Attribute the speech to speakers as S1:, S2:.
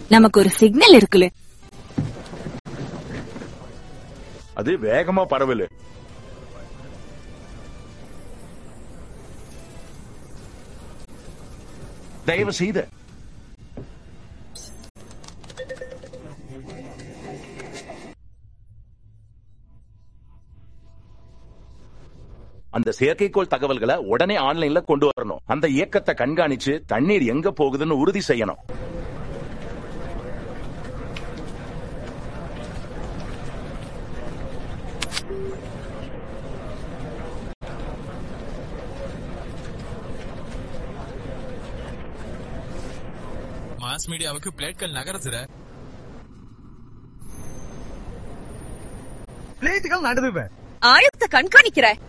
S1: நமக்கு ஒரு சிக்னல் இருக்குல்ல
S2: அது வேகமா பரவலு தயவு செய்து அந்த செயற்கைக்கோள் தகவல்களை உடனே ஆன்லைன்ல கொண்டு வரணும் அந்த இயக்கத்தை கண்காணிச்சு தண்ணீர் எங்க போகுதுன்னு உறுதி செய்யணும்
S3: மாஸ் மீடியாவுக்கு பிளேட்கள் நகருதுற
S4: பிளேட்டுகள் நடுதுவே
S1: ஆழத்தை கண்காணிக்கிற